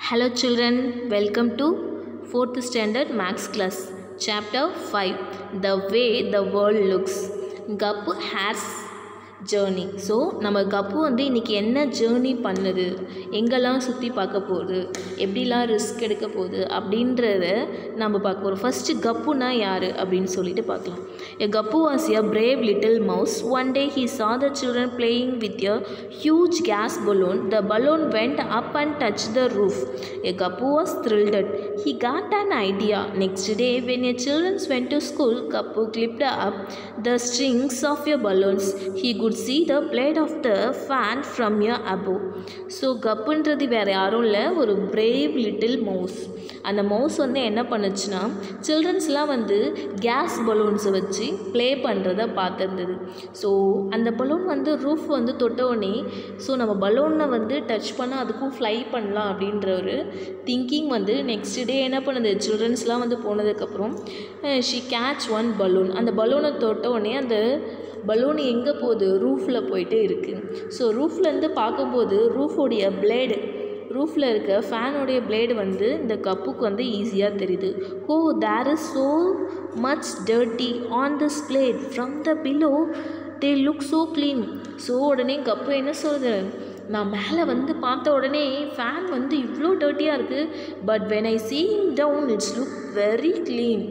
Hello children, welcome to 4th standard max class. Chapter 5 The way the world looks. Gapu has journey so நம்ம கப்பு வந்து இன்றைக்கி என்ன journey பண்ணுது எங்கெல்லாம் சுற்றி பார்க்க போகுது எப்படிலாம் ரிஸ்க் எடுக்க போகுது அப்படின்றத நம்ம பார்க்க போகிறோம் ஃபஸ்ட்டு கப்புனா யார் அப்படின்னு சொல்லிட்டு பார்க்கலாம் a Gapu was a brave little mouse one day he saw the children playing with a huge gas balloon the balloon went up and touch the roof a Gapu was thrilled he got an idea next day when your children went to school kapu clipped up the strings of your balloons he could see the blade of the fan from your above so கப்புன்றது வேறு யாரும் இல்லை ஒரு brave little mouse அந்த mouse வந்து என்ன பண்ணுச்சுன்னா சில்ட்ரன்ஸ்லாம் வந்து கேஸ் பலூன்ஸை வச்சு ப்ளே பண்ணுறத பார்த்துருந்தது ஸோ அந்த பலூன் வந்து ரூஃப் வந்து தொட்ட உடனே ஸோ நம்ம பலூனை வந்து டச் பண்ணால் அதுக்கும் ஃப்ளை பண்ணலாம் அப்படின்ற ஒரு திங்கிங் வந்து நெக்ஸ்ட் டே என்ன பண்ணுது சில்ட்ரன்ஸ்லாம் வந்து போனதுக்கப்புறம் ஷி கேட்ச் ஒன் பலூன் அந்த பலூனை தொட்ட உடனே அந்த பலூன் எங்கே போகுது ரூஃபில் போயிட்டு இருக்குது ஸோ ரூஃப்லேருந்து பார்க்கும்போது ரூஃபோடைய பிளேடு ரூஃபில் இருக்க ஃபேனுடைய பிளேடு வந்து இந்த கப்புக்கு வந்து ஈஸியாக தெரியுது oh there is so much dirty on this blade from the below they look so clean so உடனே கப்பு என்ன சொல்லுது நான் மேலே வந்து பார்த்த உடனே ஃபேன் வந்து இவ்வளோ டர்ட்டியாக இருக்குது but when I see down it's look very clean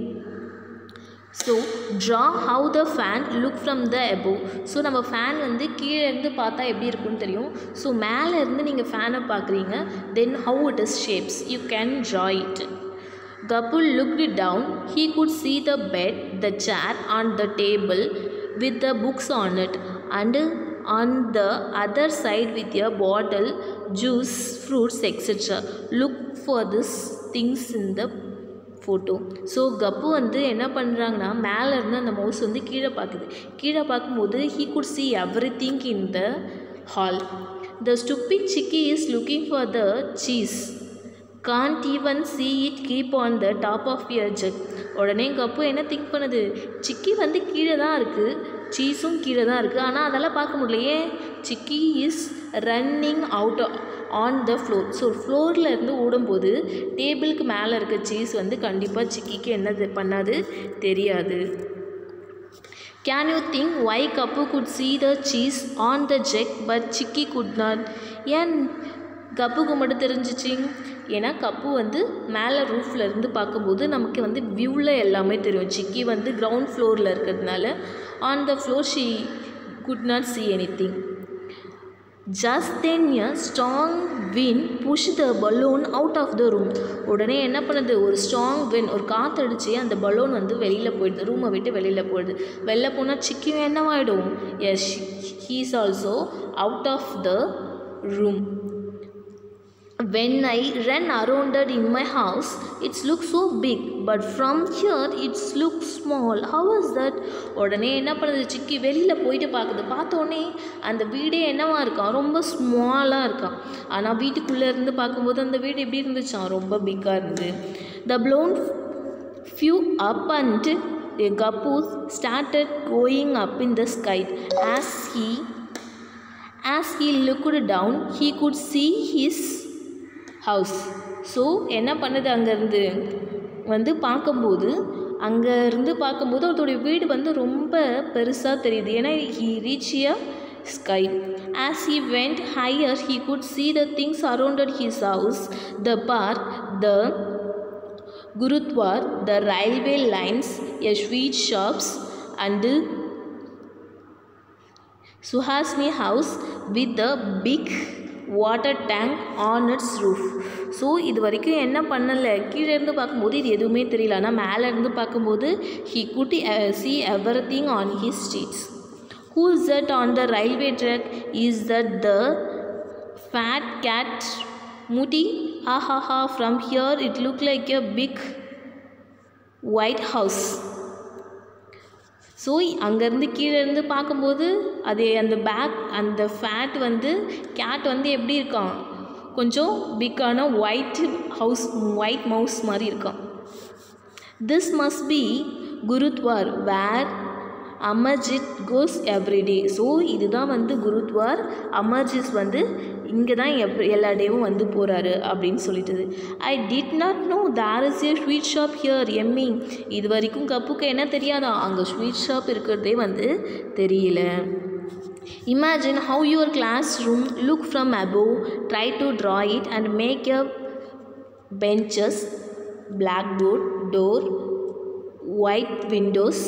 so draw how the fan look from the above so நம்ம ஃபேன் வந்து கீழே இருந்து பார்த்தா எப்படி இருக்குன்னு தெரியும் ஸோ மேலே இருந்து நீங்கள் ஃபேனை பார்க்குறீங்க then how it is shapes you can draw it Gapul looked down. He could see the bed, the chair, and the table with the books on it, and on the other side with a bottle, juice, fruits, etc. Look for these things in the photo so Gapu வந்து என்ன பண்ணுறாங்கன்னா மேலே இருந்து அந்த mouse வந்து கீழே பார்க்குது கீழே பார்க்கும்போது he could see everything in the hall the stupid Chikki is looking for the cheese can't even see it keep on the top of your jug உடனே கப்பு என்ன திங்க் பண்ணுது சிக்கி வந்து கீழே தான் இருக்குது சீஸும் கீழே தான் இருக்குது ஆனால் அதெல்லாம் பார்க்க முடியல ஏன் Chikki is running out on the floor so ஃப்ளோரில் இருந்து ஓடும்போது டேபிளுக்கு மேலே இருக்க சீஸ் வந்து கண்டிப்பாக சிக்கிக்கு என்னது பண்ணாது தெரியாது can you think why Gapu could see the cheese on the jug but Chikki could not ஏன் கப்புக்கு மட்டும் தெரிஞ்சிச்சு ஏன்னா கப்பு வந்து மேலே ரூஃபில் இருந்து பார்க்கும்போது நமக்கு வந்து வியூவில் எல்லாமே தெரியும் சிக்கி வந்து கிரவுண்ட் ஃப்ளோரில் இருக்கிறதுனால on the floor she could not see anything just then a strong wind push the balloon out of the room உடனே என்ன பண்ணுது ஒரு ஸ்ட்ராங் வின் ஒரு காற்றடிச்சு அந்த பலூன் வந்து வெளியில் போயிடுது ரூமை விட்டு வெளியில் போயிடுது வெளில போனால் சிக்கியும் என்னவாயிடும் yes he's also out of the room when I ran around it in my house, it looks so big, but from here it looks small. How is that? உடனே என்ன பண்ணுது சிக்கி வெளியில் போயிட்டு பார்க்குது பார்த்தோன்னே அந்த வீடே என்னவா இருக்கான் ரொம்ப ஸ்மாலாக இருக்கான் ஆனால் வீட்டுக்குள்ளே இருந்து பார்க்கும்போது அந்த வீடு எப்படி இருந்துச்சான் ரொம்ப பிக்காக இருந்தது the balloon flew up and Gapu's started going up in the sky as he as he looked down he could see his house so என்ன பண்ணுது அங்கேருந்து வந்து பார்க்கும்போது அங்கேருந்து பார்க்கும்போது அவருடைய வீடு வந்து ரொம்ப பெருசாக தெரியுது ஏன்னா he reach a sky as he went higher he could see the things around his house the park the gurdwara the railway lines a sweet shops and Suhasni house with the big water tank on its roof so இது வரைக்கும் என்ன பண்ணலை கீழே இருந்து பார்க்கும்போது இது எதுவுமே தெரியல ஆனால் மேலே இருந்து பார்க்கும்போது he could see everything on his streets who is that on the railway track is that the fat cat முடி ஆஹாஹா from here it look like a big white house so அங்கேருந்து கீழே இருந்து பார்க்கும்போது அது அந்த பேக் அந்த fat வந்து கேட் வந்து எப்படி இருக்கான் கொஞ்சம் பிக்கான ஒயிட் ஹவுஸ் ஒயிட் மவுஸ் மாதிரி இருக்கான் this must be gurdwara where Amarjit goes everyday so இதுதான் வந்து குருத்வார் அமர்ஜித் வந்து இங்கே தான் எப் எல்லா டேவும் வந்து போகிறாரு அப்படின்னு சொல்லிட்டுது I did not know there is a sweet shop here எம்மி இது வரைக்கும் கப்புக்கு என்ன தெரியாதா அங்கே ஸ்வீட் ஷாப் இருக்கிறதே வந்து தெரியல Imagine how your classroom look from above. Try to draw it and make a benches, blackboard, door, white windows,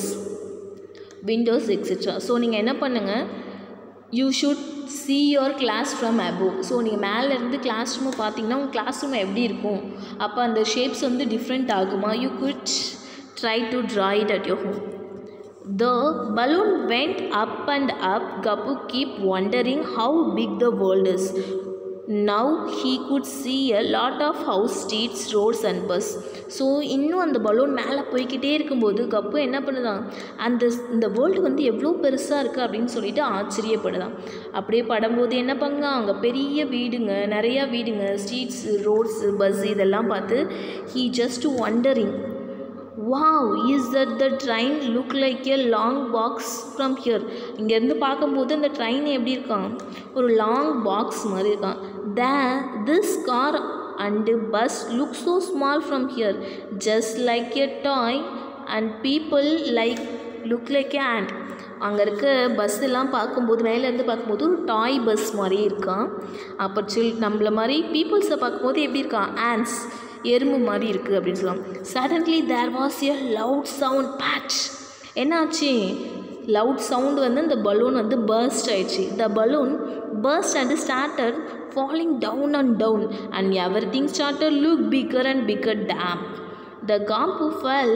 windows etc. So நீங்கள் என்ன பண்ணுங்கள் you should see your glass from above so நீங்கள் மேலேருந்து class ரூமை பார்த்தீங்கன்னா உங்கள் class room எப்படி இருக்கும் அப்போ அந்த ஷேப்ஸ் வந்து டிஃப்ரெண்ட் ஆகுமா you could try to draw it at your home The balloon went up and up. Gapu kept wondering how big the world is. Now he could see a lot of house, streets, roads and bus. So இன்னும் அந்த balloon மேலே போய்கிட்டே இருக்கும்போது cup என்ன பண்ணுதான் அந்த இந்த world வந்து எவ்வளோ பெருசாக இருக்குது அப்படின்னு சொல்லிட்டு ஆச்சரியப்படுதான் அப்படியே படும்போது என்ன பண்ணுங்க அங்கே பெரிய வீடுங்க நிறையா வீடுங்க ஸ்ட்ரீட்ஸ் ரோட்ஸ் பஸ் இதெல்லாம் பார்த்து he just wondering wow is that the train look like a long box from here இங்கேருந்து பார்க்கும்போது அந்த ட்ரெயின் எப்படி இருக்கான் ஒரு லாங் பாக்ஸ் மாதிரி இருக்கான் the this car and bus look so small from here just like a toy and people like look like a ant அங்கே இருக்க பஸ் எல்லாம் பார்க்கும்போது மேலேருந்து பார்க்கும்போது ஒரு டாய் பஸ் மாதிரி இருக்கான் அப்போ சில் நம்மள மாதிரி பீப்புள்ஸை பார்க்கும்போது எப்படி இருக்கான் ஆன்ஸ் எறும்பு மாதிரி இருக்குது அப்படின்னு சொல்லுவாங்க suddenly there was a loud sound patch என்னாச்சு லவுட் சவுண்ட் வந்து அந்த பலூன் வந்து பர்ஸ்ட் ஆயிடுச்சு the balloon burst and started falling down and down and everything started look bigger and bigger டேம் த காம்பு fell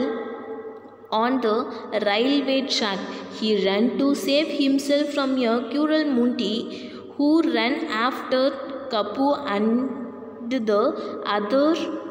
on the railway track. He ran to save himself from a cruel Munti who ran after Kapu and the other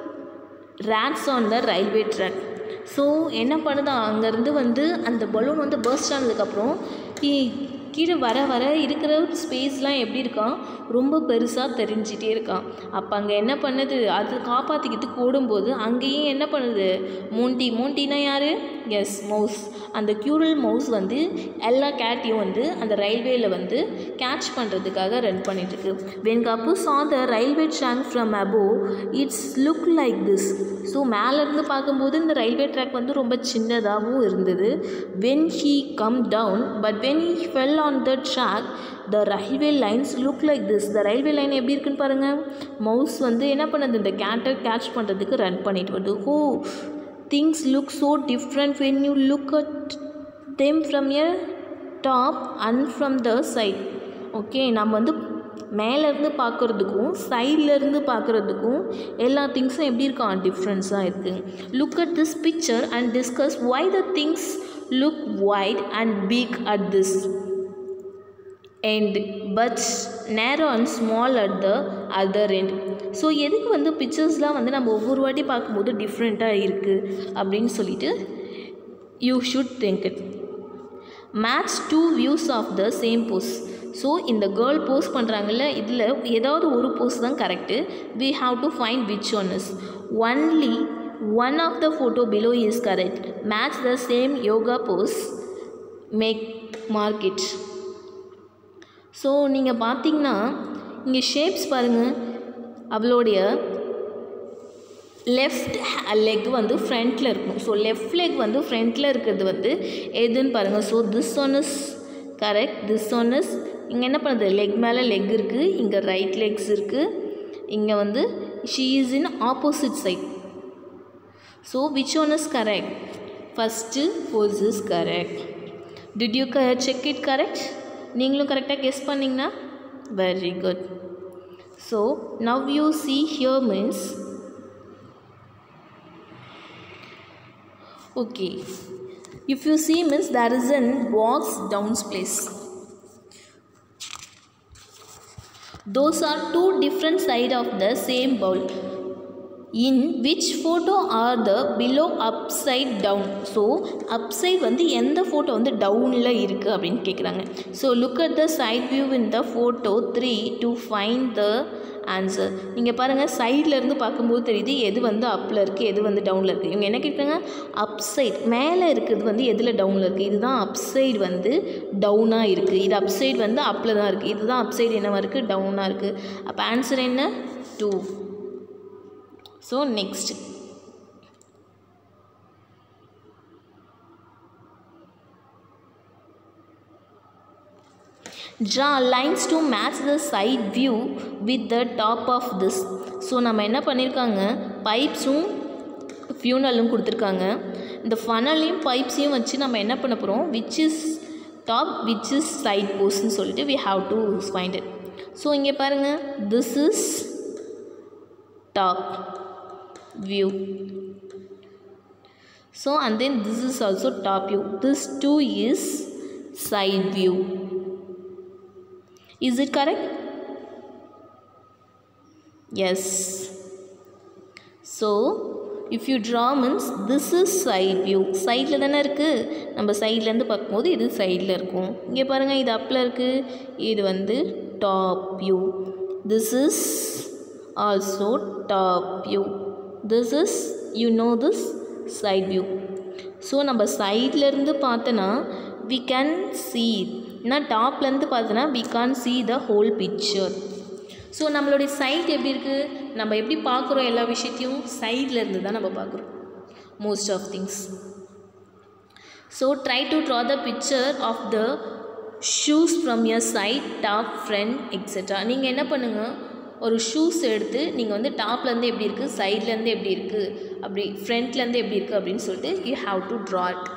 rats on the railway track. So என்ன பண்ணுதா அங்கேருந்து வந்து அந்த balloon வந்து first ஆனதுக்கப்புறம் கீழே வர வர இருக்கிற ஸ்பேஸ்லாம் எப்படி இருக்கான் ரொம்ப பெருசாக தெரிஞ்சிட்டே இருக்கான் அப்போ அங்கே என்ன பண்ணுது அது காப்பாற்றிக்கிட்டு ஓடும்போது அங்கேயும் என்ன பண்ணுது மூண்டி மூண்டினா யார் எஸ் மவுஸ் அந்த க்யூரல் மவுஸ் வந்து எல்லா கேட்டையும் வந்து அந்த ரயில்வேயில் வந்து கேட்ச் பண்ணுறதுக்காக run பண்ணிட்டுருக்கு when Kappu saw the railway track from above it's look like this so மேலேருந்து பார்க்கும்போது இந்த ரயில்வே ட்ராக் வந்து ரொம்ப சின்னதாகவும் இருந்தது when he come down but when he fell on the track the railway lines look like this the railway line எப்படி இருக்குன்னு பாருங்கள் மவுஸ் வந்து என்ன பண்ணுது இந்த கேட்டை கேட்ச் பண்ணுறதுக்கு ரன் பண்ணிட்டு வருது how things look so different when you look at them from a top and from the side okay நம்ம வந்து மேலேருந்து பார்க்குறதுக்கும் சைட்லேருந்து பார்க்குறதுக்கும் எல்லா திங்ஸும் எப்படி இருக்கான் டிஃப்ரென்ஸாக இருக்குது look at this picture and discuss why the things look wide and big at this end but narrow and small at the other end so எதுக்கு வந்து பிக்சர்ஸ்லாம் வந்து நம்ம ஒவ்வொரு வாட்டி பார்க்கும்போது டிஃப்ரெண்ட்டாக இருக்குது அப்படின்னு சொல்லிட்டு you should think it match two views of the same pose so இந்த கேர்ள் போஸ் பண்ணுறாங்கல்ல இதில் ஏதாவது ஒரு போஸ் தான் correct we have to find which one is only one of the photo below is correct match the same yoga pose make market so நீங்கள் பார்த்தீங்கன்னா இங்கே shapes பாருங்கள் அவளுடைய லெஃப்ட் லெக் வந்து ஃப்ரண்ட்டில் இருக்கும் ஸோ லெஃப்ட் லெக் வந்து ஃப்ரண்ட்டில் இருக்கிறது வந்து எதுன்னு பாருங்கள் so this one is correct this one is இங்கே என்ன பண்ணுறது லெக் மேலே லெக் இருக்குது இங்கே ரைட் லெக்ஸ் இருக்குது இங்கே வந்து she is in opposite side so which one is correct first pose is correct did you க செக் இட் கரெக்ட் நீங்களும் கரெக்டாக கெஸ் பண்ணிங்கன்னா very good so now you see here means okay if you see means there is an box downs place those are two different side of the same bowl in which photo are the below upside down so upside வந்து எந்த photo வந்து டவுனில் இருக்குது அப்படின்னு கேட்குறாங்க so look at the side view in the photo three to find the answer நீங்கள் பாருங்கள் சைடில் இருந்து பார்க்கும்போது தெரியுது எது வந்து அப்பில் இருக்குது எது வந்து டவுனில் இருக்குது இவங்க என்ன கேட்குறாங்க அப்சைட் மேலே இருக்கிறது வந்து எதில் டவுனில் இருக்குது இதுதான் அப்சைடு வந்து டவுனாக இருக்குது இது அப்சைடு வந்து அப்பில் தான் இருக்குது இதுதான் அப்சைடு என்னவாக இருக்குது டவுனாக இருக்குது அப்போ ஆன்சர் என்ன two so next draw lines to match the side view with the top of this so நம்ம என்ன பண்ணியிருக்காங்க பைப்ஸும் ஃபியூனலும் கொடுத்துருக்காங்க இந்த ஃபனலையும் பைப்ஸையும் வச்சு நம்ம என்ன பண்ண போகிறோம் which is top which is side போஸ்ட்னு சொல்லிட்டு we have to find it so இங்கே பாருங்கள் this is top view so and then this is also top view this too is side view is it correct yes so if you draw means this is side view சைடில் தானே இருக்குது நம்ம சைட்லேருந்து பார்க்கும்போது இது சைடில் இருக்கும் இங்கே பாருங்கள் இது அப்பில் இருக்குது இது வந்து top view this is also top view this is you know this side view so நம்ம சைட்லேருந்து பார்த்தோன்னா வி கேன் see நான் டாப்லேருந்து பார்த்தோன்னா we can see the whole picture so நம்மளுடைய சைட் எப்படி இருக்குது நம்ம எப்படி பார்க்குறோம் எல்லா விஷயத்தையும் சைட்லேருந்து தான் நம்ம பார்க்குறோம் most of things so try to draw the picture of the shoes from your side top front etcetera நீங்கள் என்ன பண்ணுங்கள் ஒரு ஷூஸ் எடுத்து நீங்கள் வந்து டாப்லேருந்து எப்படி இருக்குது சைட்லேருந்து எப்படி இருக்குது அப்படி ஃப்ரண்ட்லேருந்து எப்படி இருக்குது அப்படின்னு சொல்லிட்டு you have to draw it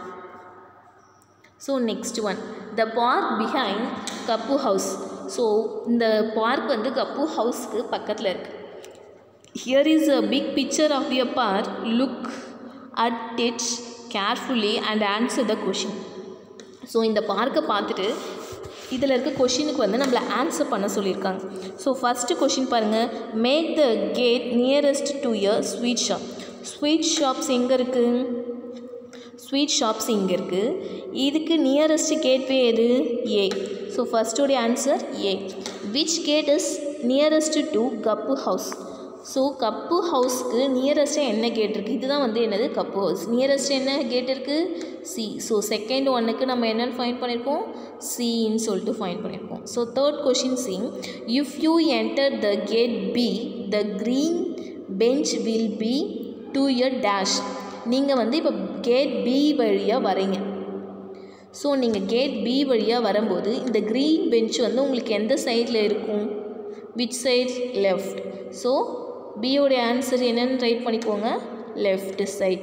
so next one the park behind Kappu house ஸோ இந்த பார்க் வந்து கப்பு ஹவுஸ்க்கு பக்கத்தில் இருக்குது here is a big picture of your park look at it carefully and answer the question so இந்த பார்க்கை பார்த்துட்டு இதில் இருக்க கொஷினுக்கு வந்து நம்மளை ஆன்சர் பண்ண சொல்லியிருக்காங்க ஸோ ஃபஸ்ட்டு கொஷின் பாருங்கள் make the gate nearest to your sweet shop sweet shops எங்கே இருக்குது ஸ்வீட் ஷாப்ஸ் இங்கே இருக்குது இதுக்கு நியரஸ்ட் கேட்வே எது ஏ ஸோ ஃபஸ்ட்டோடைய answer A which gate is nearest to Kappu house so Kappu ஹவுஸ்க்கு நியரஸ்ட்டாக என்ன கேட் இருக்குது இதுதான் வந்து என்னது கப்பு ஹவுஸ் நியரஸ்ட் என்ன கேட் இருக்குது சி ஸோ செகண்ட் ஒன்னுக்கு நம்ம என்னென்னு ஃபைண்ட் பண்ணியிருக்கோம் சின்னு சொல்லிட்டு ஃபைண்ட் பண்ணியிருக்கோம் so third question C if you enter the gate B the green bench will be to your dash நீங்கள் வந்து இப்போ கேட் பி வழியாக வரீங்க ஸோ நீங்கள் கேட் பி வழியாக வரும்போது இந்த க்ரீன் பெஞ்ச் வந்து உங்களுக்கு எந்த சைடில் இருக்கும் விச் சைட் லெஃப்ட் ஸோ பியோடைய ஆன்சர் என்னன்னு ரைட் பண்ணிக்கோங்க left side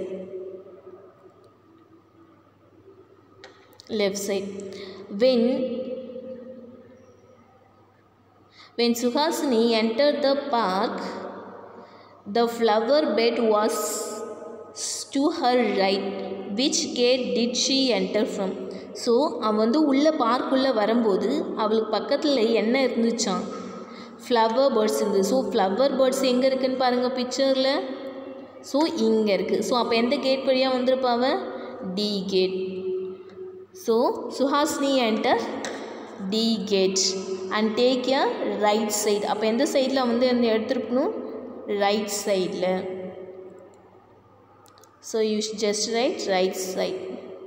left side when when suhasini entered the park the flower bed was to her right which gate did she enter from so அவன் வந்து உள்ளே பார்க்குள்ளே வரும்போது அவளுக்கு பக்கத்தில் என்ன இருந்துச்சான் ஃப்ளவர் பேர்ட்ஸ் இருந்தது ஸோ ஃப்ளவர் பேர்ட்ஸ் எங்கே இருக்குன்னு பாருங்கள் பிக்சரில் ஸோ இங்கே இருக்குது ஸோ அப்போ எந்த கேட் வழியாக வந்திருப்பாவ D gate So Suhasini enter D gate and take a right side. அப்போ எந்த சைடில் வந்து அந்த எடுத்துருக்கணும் ரைட் சைடில் so you just write right side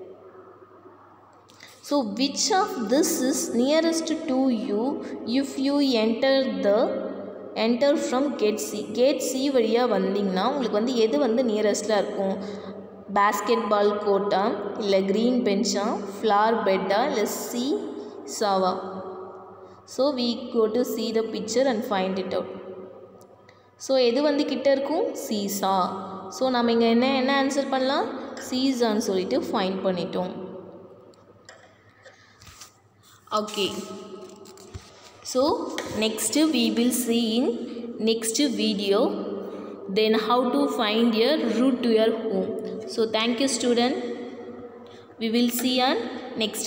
so which of this is nearest to you if you enter the enter from gate C gate C வழியாக வந்தீங்கன்னா உங்களுக்கு வந்து எது வந்து நியரஸ்டில் இருக்கும் பேஸ்கெட் பால் கோட்டா இல்லை க்ரீன் பெஞ்சா ஃப்ளார் பெட்டா இல்லை சி சாவா so we go to see the picture and find it out so எது வந்து கிட்ட இருக்கும் சீசா ஸோ நம்ம இங்கே என்ன என்ன ஆன்சர் பண்ணலாம் சீசான்னு சொல்லிட்டு ஃபைண்ட் பண்ணிட்டோம் okay so next we will see in next video then how to find your route to your home so thank you student we will see on next